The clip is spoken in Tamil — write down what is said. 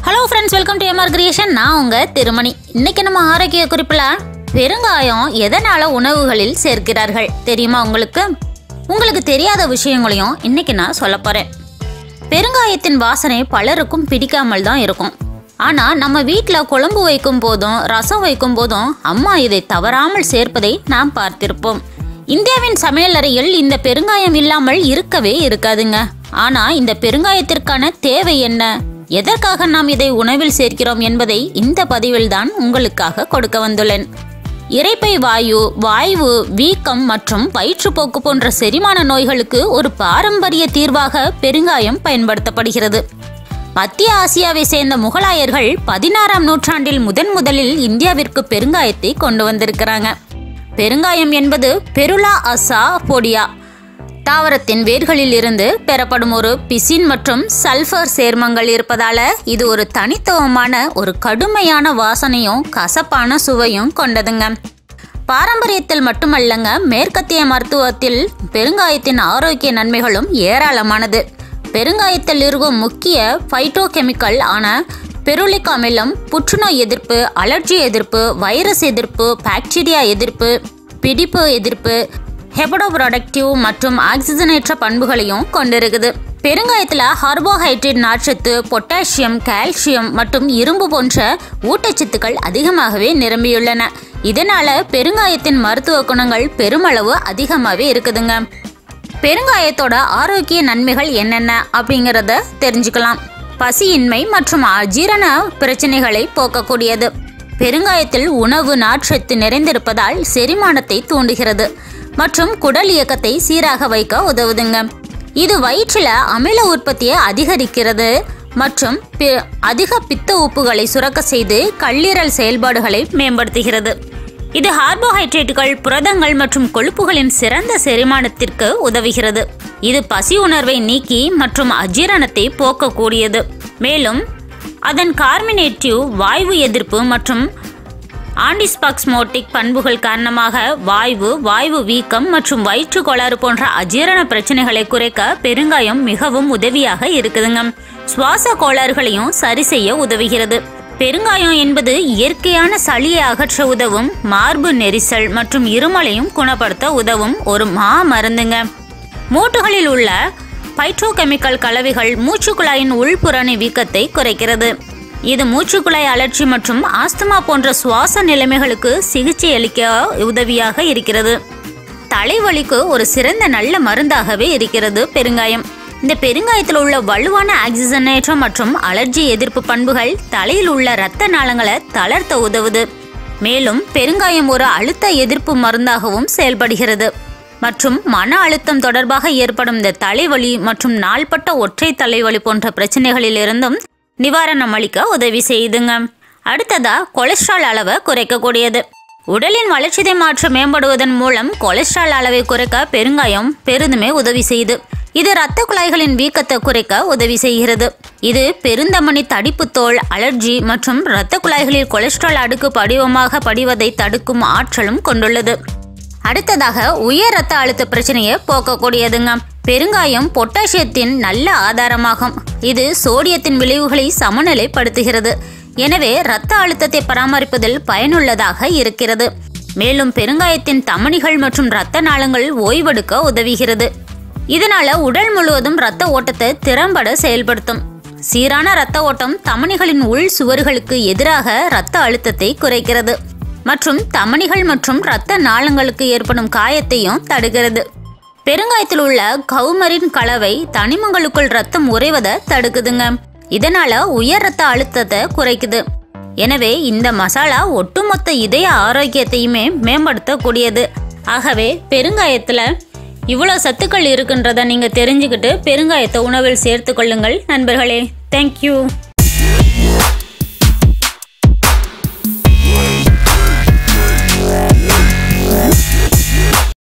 hello friends welcome to MR creation நான் உங்க திருமணி இன்னைக்கு நம்ம ஆரோக்கிய குறிப்பில் பெருங்காயம் எதனால உணவுகளில் சேர்க்கிறார்கள் தெரியுமா உங்களுக்கு உங்களுக்கு தெரியாத விஷயங்களையும் இன்னைக்கு நான் சொல்ல போறேன் பெருங்காயத்தின் வாசனை பலருக்கும் பிடிக்காமல் தான் இருக்கும் ஆனா நம்ம வீட்டில் குழம்பு வைக்கும் போதும் ரசம் வைக்கும் போதும் அம்மா இதை தவறாமல் சேர்ப்பதை நாம் பார்த்திருப்போம் இந்தியாவின் சமையலறையில் இந்த பெருங்காயம் இல்லாமல் இருக்கவே இருக்காதுங்க ஆனா இந்த பெருங்காயத்திற்கான தேவை என்ன எதற்காக நாம் இதை உணவில் சேர்க்கிறோம் என்பதை இந்த பதிவில் தான் உங்களுக்காக கொடுக்க வந்துள்ளேன் இரைப்பை வாயு வாய்வு வீக்கம் மற்றும் வயிற்றுப்போக்கு போன்ற செரிமான நோய்களுக்கு ஒரு பாரம்பரிய தீர்வாக பெருங்காயம் பயன்படுத்தப்படுகிறது மத்திய ஆசியாவை சேர்ந்த முகலாயர்கள் பதினாறாம் நூற்றாண்டில் முதன் முதலில் இந்தியாவிற்கு பெருங்காயத்தை கொண்டு வந்திருக்கிறாங்க பெருங்காயம் என்பது பெருலா அசா பொடியா தாவரத்தின் வேர்களில் இருந்து பெறப்படும் ஒரு பிசின் மற்றும் சல்ஃபர் சேர்மங்கள் இருப்பதால இது ஒரு தனித்துவமான ஒரு கடுமையான வாசனையும் கசப்பான சுவையும் கொண்டதுங்க பாரம்பரியத்தில் மட்டுமல்லங்க மேற்கத்திய மருத்துவத்தில் பெருங்காயத்தின் ஆரோக்கிய நன்மைகளும் ஏராளமானது பெருங்காயத்தில் இருக்கும் முக்கிய ஃபைட்டோகெமிக்கல் ஆன பெருலிக் அமிலம் புற்றுநோய் எதிர்ப்பு அலர்ஜி எதிர்ப்பு வைரஸ் எதிர்ப்பு பாக்டீரியா எதிர்ப்பு பிடிப்பு எதிர்ப்பு ஹெபடோப்ரொடக்டிவ் மற்றும் ஆக்சிஜனேற்ற பண்புகளையும் கொண்டிருக்குது பெருங்காயத்தில் கார்போஹைட்ரேட் நார்ச்சத்து பொட்டாசியம் கால்சியம் மற்றும் இரும்பு போன்ற ஊட்டச்சத்துக்கள் அதிகமாகவே நிரம்பியுள்ளன இதனால பெருங்காயத்தின் மருத்துவ குணங்கள் பெருமளவு அதிகமாகவே இருக்குதுங்க பெருங்காயத்தோட ஆரோக்கிய நன்மைகள் என்னென்ன அப்படிங்கிறத தெரிஞ்சுக்கலாம் பசியின்மை மற்றும் அஜீரண பிரச்சனைகளை போக்கக்கூடியது பெருங்காயத்தில் உணவு நார்ச்சத்து நிறைந்திருப்பதால் செரிமானத்தை தூண்டுகிறது மற்றும் குடல் இயக்கத்தை சீராக வைக்க உதவுதுங்க இது வயிற்றில் அமில உற்பத்தியை அதிகரிக்கிறது மற்றும் பி- அதிக பித்த உப்புகளை சுரக்க செய்து கல்லீரல் செயல்பாடுகளை மேம்படுத்துகிறது இது கார்போஹைட்ரேட்டுகள் புரதங்கள் மற்றும் கொழுப்புகளின் சிறந்த செரிமானத்திற்கு உதவுகிறது இது பசி உணர்வை நீக்கி மற்றும் அஜீரணத்தை போக்கக்கூடியது மேலும் அதன் கார்மினேட்டிவ் வாய்வு எதிர்ப்பு மற்றும் ஆண்டிஸ்பாக்ஸ்மோட்டிக் பண்புகள் காரணமாக வாய்வு வாய்வு வீக்கம் மற்றும் வயிற்று கோளாறு போன்ற அஜீரண பிரச்சனைகளை குறைக்க பெருங்காயம் மிகவும் உதவியாக இருக்குதுங்க சுவாச கோளாறுகளையும் சரி செய்ய உதவுகிறது பெருங்காயம் என்பது இயற்கையான சளியை அகற்ற உதவும் மார்பு நெரிசல் மற்றும் இருமலையும் குணப்படுத்த உதவும் ஒரு மா மருந்துங்க மூட்டுகளில் உள்ள பைட்ரோகெமிக்கல் கலவைகள் மூச்சுக்குழாயின் உள்புறணி வீக்கத்தை குறைக்கிறது இது மூச்சுக்குழாய் அழற்சி மற்றும் ஆஸ்துமா போன்ற சுவாச நிலைமைகளுக்கு சிகிச்சை அளிக்க உதவியாக இருக்கிறது தலைவலிக்கு ஒரு சிறந்த நல்ல மருந்தாகவே இருக்கிறது பெருங்காயம் இந்த பெருங்காயத்தில் உள்ள வலுவான ஆக்சிஜனேற்றம் மற்றும் அலர்ஜி எதிர்ப்பு பண்புகள் தலையில் உள்ள இரத்த நாளங்களை தளர்த்த உதவுது மேலும் பெருங்காயம் ஒரு அழுத்த எதிர்ப்பு மருந்தாகவும் செயல்படுகிறது மற்றும் மன அழுத்தம் தொடர்பாக ஏற்படும் இந்த தலைவலி மற்றும் நாள்பட்ட ஒற்றை தலைவலி போன்ற பிரச்சனைகளில் இருந்தும் நிவாரணம் அளிக்க உதவி செய்யுதுங்க அடுத்ததா கொலஸ்ட்ரால் அளவை குறைக்கக்கூடியது உடலின் வளர்ச்சிதை மாற்றம் மேம்படுவதன் மூலம் கொலஸ்ட்ரால் அளவை குறைக்க பெருங்காயம் பெரிதுமே உதவி செய்யுது இது இரத்த குழாய்களின் வீக்கத்தை குறைக்க உதவி செய்கிறது இது பெருந்தமனி தடிப்பு தோல் அலர்ஜி மற்றும் இரத்த குழாய்களில் கொலஸ்ட்ரால் அடுக்கு படிவமாக படிவதை தடுக்கும் ஆற்றலும் கொண்டுள்ளது அடுத்ததாக உயர் ரத்த அழுத்த பிரச்சனையை போக்கக்கூடியதுங்க பெருங்காயம் பொட்டாசியத்தின் நல்ல ஆதாரமாகும் இது சோடியத்தின் விளைவுகளை சமநிலைப்படுத்துகிறது எனவே இரத்த அழுத்தத்தை பராமரிப்பதில் பயனுள்ளதாக இருக்கிறது மேலும் பெருங்காயத்தின் தமனிகள் மற்றும் இரத்த நாளங்கள் ஓய்வெடுக்க உதவுகிறது இதனால உடல் முழுவதும் இரத்த ஓட்டத்தை திறம்பட செயல்படுத்தும் சீரான இரத்த ஓட்டம் தமனிகளின் உள் சுவர்களுக்கு எதிராக இரத்த அழுத்தத்தை குறைக்கிறது மற்றும் தமனிகள் மற்றும் இரத்த நாளங்களுக்கு ஏற்படும் காயத்தையும் தடுக்கிறது பெருங்காயத்தில் உள்ள கௌமரின் கலவை தனிமங்களுக்குள் ரத்தம் உறைவதை தடுக்குதுங்க இதனால உயர் ரத்த அழுத்தத்தை குறைக்குது எனவே இந்த மசாலா ஒட்டுமொத்த இதய ஆரோக்கியத்தையுமே மேம்படுத்தக்கூடியது ஆகவே பெருங்காயத்துல இவ்வளோ சத்துக்கள் இருக்குன்றதை நீங்கள் தெரிஞ்சுக்கிட்டு பெருங்காயத்தை உணவில் சேர்த்து கொள்ளுங்கள் நண்பர்களே தேங்க்யூ